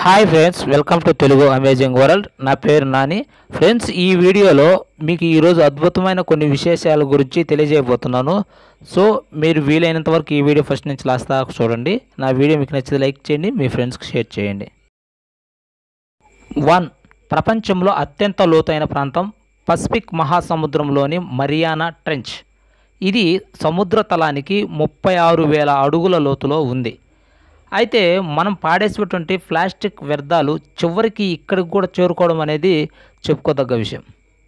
hi friends welcome to Telugu amazing world నా పేరు Nani friends ఈ వీడియోలో మీకు ఈరోజు అద్భుతమైన కొన్ని విశేషాల గురించి తెలియజేయబోతున్నాను సో మీరు వీలైనంత వరకు ఈ వీడియో ఫస్ట్ నుంచి లాస్ట్ దాకా చూడండి నా వీడియో మీకు నచ్చితే లైక్ చేయండి మీ ఫ్రెండ్స్కి షేర్ చేయండి వన్ ప్రపంచంలో అత్యంత లోతైన ప్రాంతం పసిఫిక్ మహాసముద్రంలోని మరియానా ట్రెంచ్ ఇది సముద్ర తలానికి ముప్పై ఆరు వేల అడుగుల లోతులో ఉంది అయితే మనం పాడేసినటువంటి ప్లాస్టిక్ వ్యర్థాలు చివరికి ఇక్కడికి కూడా చేరుకోవడం అనేది చెప్పుకోదగ్గ విషయం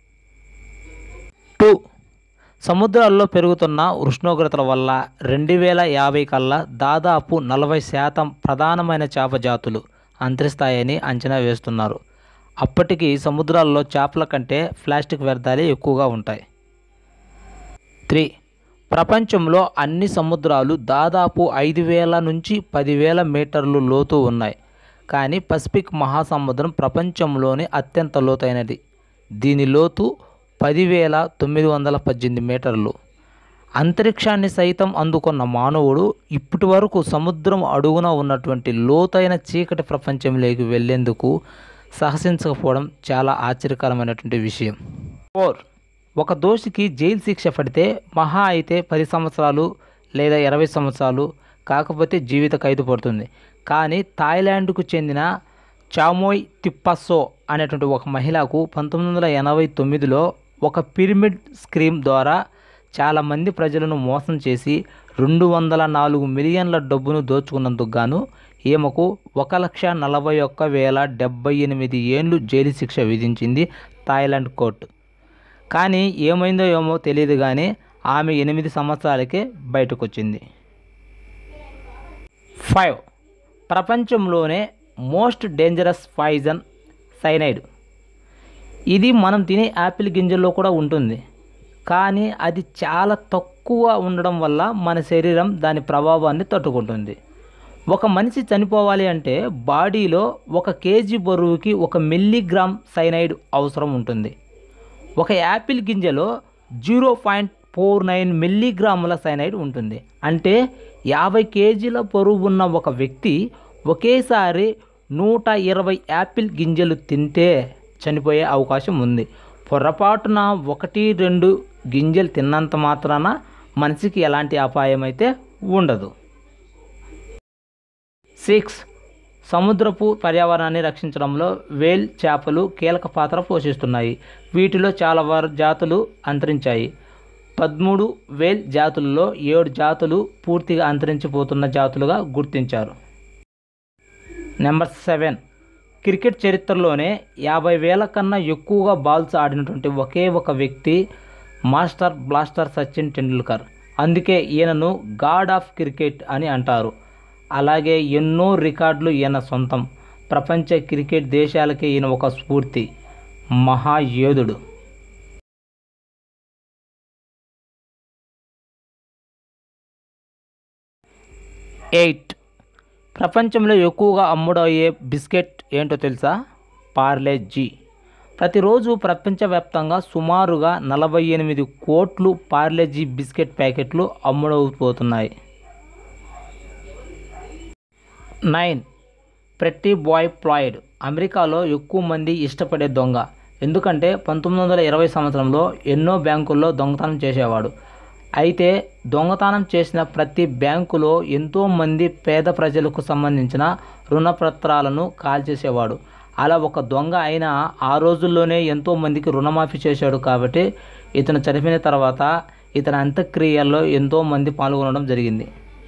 టూ సముద్రాల్లో పెరుగుతున్న ఉష్ణోగ్రతల వల్ల రెండు వేల యాభై కల్లా దాదాపు నలభై శాతం ప్రధానమైన చేప జాతులు అంతరిస్తాయని అంచనా వేస్తున్నారు అప్పటికి సముద్రాల్లో చేపల కంటే ప్లాస్టిక్ వ్యర్థాలే ఎక్కువగా ఉంటాయి త్రీ ప్రపంచంలో అన్ని సముద్రాలు దాదాపు ఐదు వేల నుంచి పదివేల మీటర్లు లోతు ఉన్నాయి కానీ పసిఫిక్ మహాసముద్రం ప్రపంచంలోని అత్యంత లోతైనది దీని లోతు పదివేల తొమ్మిది వందల పద్దెనిమిది మీటర్లు అంతరిక్షాన్ని సైతం అందుకున్న మానవుడు ఇప్పటి వరకు సముద్రం అడుగున ఉన్నటువంటి లోతైన చీకటి ప్రపంచంలోకి వెళ్ళేందుకు సాహసించకపోవడం చాలా ఆశ్చర్యకరమైనటువంటి విషయం ఫోర్ ఒక దోషికి జైలు శిక్ష పడితే మహా అయితే పది సంవత్సరాలు లేదా ఇరవై సంవత్సరాలు కాకపోతే జీవిత ఖైదు పడుతుంది కానీ థాయిలాండ్కు చెందిన చామోయ్ తిప్పసో అనేటువంటి ఒక మహిళకు పంతొమ్మిది వందల ఎనభై తొమ్మిదిలో ఒక పిరమిడ్ స్కీమ్ ద్వారా చాలామంది ప్రజలను మోసం చేసి రెండు వందల నాలుగు మిలియన్ల డబ్బును దోచుకున్నందుకు గాను ఈమెకు ఒక లక్ష నలభై ఒక్క వేల డెబ్బై ఎనిమిది ఏండ్లు జైలు శిక్ష విధించింది థాయిలాండ్ కోర్టు కానీ ఏమైందో ఏమో తెలియదు కానీ ఆమె ఎనిమిది సంవత్సరాలకే బయటకు వచ్చింది ఫైవ్ ప్రపంచంలోనే మోస్ట్ డేంజరస్ పాయిజన్ సైనైడ్ ఇది మనం తినే యాపిల్ గింజల్లో కూడా ఉంటుంది కానీ అది చాలా తక్కువ ఉండడం వల్ల మన శరీరం దాని ప్రభావాన్ని తట్టుకుంటుంది ఒక మనిషి చనిపోవాలి అంటే బాడీలో ఒక కేజీ బరువుకి ఒక మిల్లీగ్రామ్ సైనైడ్ అవసరం ఉంటుంది ఒక యాపిల్ గింజలో జీరో పాయింట్ ఫోర్ నైన్ మిల్లీగ్రాముల సైనైడ్ ఉంటుంది అంటే యాభై కేజీల బరువు ఉన్న ఒక వ్యక్తి ఒకేసారి నూట ఇరవై యాపిల్ గింజలు తింటే చనిపోయే అవకాశం ఉంది పొరపాటున ఒకటి రెండు గింజలు తిన్నంత మాత్రాన మనిషికి ఎలాంటి అపాయం అయితే ఉండదు సిక్స్ సముద్రపు పర్యావరణాన్ని రక్షించడంలో వేల్ చేపలు కీలక పాత్ర పోషిస్తున్నాయి వీటిలో చాలా వారు జాతులు అంతరించాయి పదమూడు వేల్ జాతుల్లో ఏడు జాతులు పూర్తిగా అంతరించిపోతున్న జాతులుగా గుర్తించారు నెంబర్ సెవెన్ క్రికెట్ చరిత్రలోనే యాభై వేల కన్నా ఎక్కువగా బాల్స్ ఆడినటువంటి ఒకే ఒక వ్యక్తి మాస్టర్ బ్లాస్టర్ సచిన్ టెండూల్కర్ అందుకే ఈయనను గాడ్ ఆఫ్ క్రికెట్ అని అంటారు అలాగే ఎన్నో రికార్డులు ఈయన సొంతం ప్రపంచ క్రికెట్ దేశాలకి ఈయన ఒక స్ఫూర్తి మహాయోధుడు ఎయిట్ ప్రపంచంలో ఎక్కువగా అమ్ముడయ్యే బిస్కెట్ ఏంటో తెలుసా పార్లే జీ ప్రతిరోజు ప్రపంచవ్యాప్తంగా సుమారుగా నలభై ఎనిమిది కోట్లు పార్లేజీ బిస్కెట్ ప్యాకెట్లు అమ్ముడవుపోతున్నాయి నైన్ ప్రెట్టి బాయ్ ప్లాయిడ్ అమెరికాలో ఎక్కువ మంది ఇష్టపడే దొంగ ఎందుకంటే పంతొమ్మిది వందల ఇరవై సంవత్సరంలో ఎన్నో బ్యాంకుల్లో దొంగతనం చేసేవాడు అయితే దొంగతనం చేసిన ప్రతి బ్యాంకులో ఎంతోమంది పేద ప్రజలకు సంబంధించిన రుణపత్రాలను కాల్చేసేవాడు అలా ఒక దొంగ అయినా ఆ రోజుల్లోనే ఎంతోమందికి రుణమాఫీ చేశాడు కాబట్టి ఇతను చనిపోయిన తర్వాత ఇతని అంత్యక్రియల్లో ఎంతోమంది పాల్గొనడం జరిగింది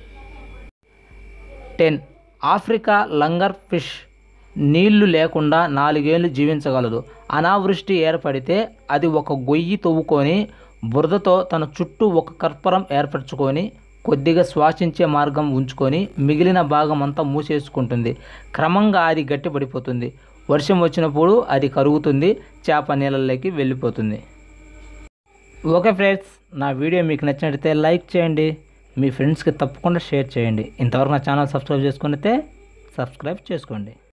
టెన్ ఆఫ్రికా లంగర్ ఫిష్ నీళ్లు లేకుండా నాలుగేళ్లు జీవించగలదు అనావృష్టి ఏర్పడితే అది ఒక గొయ్యి తవ్వుకొని బురదతో తన చుట్టూ ఒక కర్పరం ఏర్పరచుకొని కొద్దిగా శ్వాసించే మార్గం ఉంచుకొని మిగిలిన భాగం అంతా మూసేసుకుంటుంది క్రమంగా అది గట్టిపడిపోతుంది వర్షం వచ్చినప్పుడు అది కరుగుతుంది చేప నీళ్ళలోకి వెళ్ళిపోతుంది ఓకే ఫ్రెండ్స్ నా వీడియో మీకు నచ్చినట్లయితే లైక్ చేయండి మీ ఫ్రెండ్స్కి తప్పకుండా షేర్ చేయండి ఇంతవరకు నా ఛానల్ సబ్స్క్రైబ్ చేసుకుంటే సబ్స్క్రైబ్ చేసుకోండి